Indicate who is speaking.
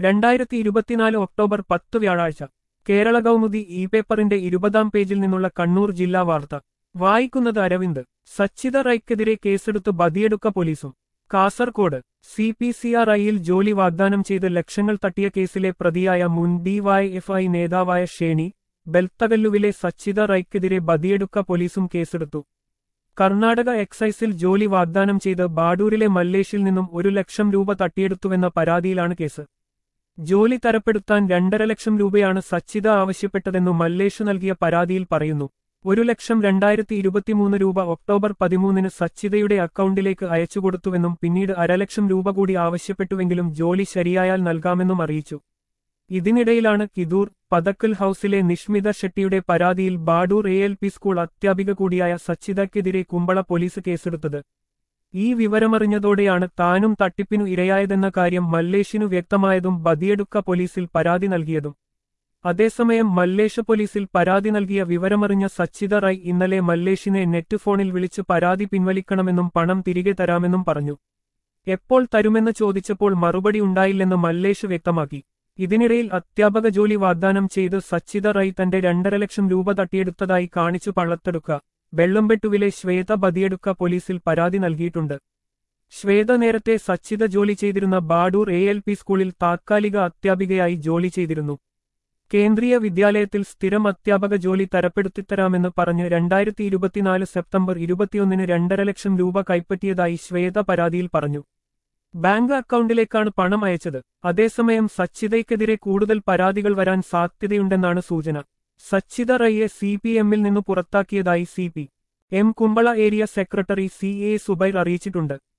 Speaker 1: രണ്ടായിരത്തി ഇരുപത്തിനാല് ഒക്ടോബർ പത്ത് വ്യാഴാഴ്ച കേരള കൗമുദി ഇ പേപ്പറിന്റെ ഇരുപതാം പേജിൽ നിന്നുള്ള കണ്ണൂർ ജില്ലാ വാർത്ത വായിക്കുന്നത് അരവിന്ദ് സച്ചിത റൈക്കെതിരെ കേസെടുത്ത് ബദിയെടുക്ക പോലീസും Kasaragod C P C R ഐയിൽ ജോലി വാഗ്ദാനം ചെയ്ത് ലക്ഷങ്ങൾ തട്ടിയ കേസിലെ പ്രതിയായ മുൻ ഡിവൈഎഫ്ഐ നേതാവായ ഷേണി ബെൽത്തകല്ലുവിലെ സച്ചിത റൈക്കെതിരെ ബദിയെടുക്ക പോലീസും കേസെടുത്തു കർണാടക എക്സൈസിൽ ജോലി വാഗ്ദാനം ചെയ്ത് ബാഡൂരിലെ മല്ലേഷിൽ നിന്നും ഒരു ലക്ഷം രൂപ തട്ടിയെടുത്തുവെന്ന പരാതിയിലാണ് കേസ് ജോലി തരപ്പെടുത്താൻ രണ്ടര ലക്ഷം രൂപയാണ് സച്ചിത ആവശ്യപ്പെട്ടതെന്നു മല്ലേഷ് നൽകിയ പരാതിയിൽ പറയുന്നു ഒരു ലക്ഷം രണ്ടായിരത്തി ഇരുപത്തിമൂന്ന് രൂപ ഒക്ടോബർ പതിമൂന്നിന് സച്ചിതയുടെ അക്കൗണ്ടിലേക്ക് അയച്ചുകൊടുത്തുവെന്നും പിന്നീട് അരലക്ഷം രൂപ കൂടി ആവശ്യപ്പെട്ടുവെങ്കിലും ജോലി ശരിയായാൽ നൽകാമെന്നും അറിയിച്ചു ഇതിനിടയിലാണ് കിദൂർ പതക്കൽ ഹൌസിലെ നിഷ്മിത ഷെട്ടിയുടെ പരാതിയിൽ Badoor A L P school അധ്യാപിക കൂടിയായ സച്ചിതയ്ക്കെതിരെ കുമ്പള പോലീസ് കേസെടുത്തത് ഈ വിവരമറിഞ്ഞതോടെയാണ് താനും തട്ടിപ്പിനു ഇരയായതെന്ന കാര്യം മല്ലേഷിനു വ്യക്തമായതും ബദിയെടുക്ക പോലീസിൽ പരാതി നൽകിയതും അതേസമയം മല്ലേഷ പോലീസിൽ പരാതി നൽകിയ വിവരമറിഞ്ഞ സച്ചിത റൈ ഇന്നലെ മല്ലേഷിനെ നെറ്റ് ഫോണിൽ വിളിച്ച് പരാതി പിൻവലിക്കണമെന്നും പണം തിരികെ തരാമെന്നും പറഞ്ഞു എപ്പോൾ തരുമെന്ന് ചോദിച്ചപ്പോൾ മറുപടി ഉണ്ടായില്ലെന്ന് മല്ലേഷ് വ്യക്തമാക്കി ഇതിനിടയിൽ അധ്യാപക ജോലി വാഗ്ദാനം ചെയ്ത് സച്ചിത റൈ തന്റെ രണ്ടര ലക്ഷം രൂപ തട്ടിയെടുത്തതായി കാണിച്ചു പള്ളത്തെടുക്ക വെള്ളംപെട്ടുവിലെ ശ്വേത ബദിയെടുക്ക പോലീസിൽ പരാതി നൽകിയിട്ടുണ്ട് ശ്വേത നേരത്തെ സച്ചിത ജോലി ചെയ്തിരുന്ന ബാഡൂർ എ എൽ പി സ്കൂളിൽ താത്കാലിക അധ്യാപികയായി ജോലി ചെയ്തിരുന്നു കേന്ദ്രീയ വിദ്യാലയത്തിൽ സ്ഥിരം അധ്യാപക ജോലി തരപ്പെടുത്തിത്തരാമെന്ന് പറഞ്ഞ് രണ്ടായിരത്തി ഇരുപത്തിനാല് സെപ്റ്റംബർ ഇരുപത്തിയൊന്നിന് രണ്ടര ലക്ഷം രൂപ കൈപ്പറ്റിയതായി ശ്വേത പരാതിയിൽ പറഞ്ഞു ബാങ്ക് അക്കൗണ്ടിലേക്കാണ് പണം അയച്ചത് അതേസമയം സച്ചിതയ്ക്കെതിരെ കൂടുതൽ പരാതികൾ വരാൻ സാധ്യതയുണ്ടെന്നാണ് സൂചന സച്ചിത റയ്യെ സി പി എമ്മിൽ നിന്ന് പുറത്താക്കിയതായി C P M Kumbala area secretary C A Zubair അറിയിച്ചിട്ടുണ്ട്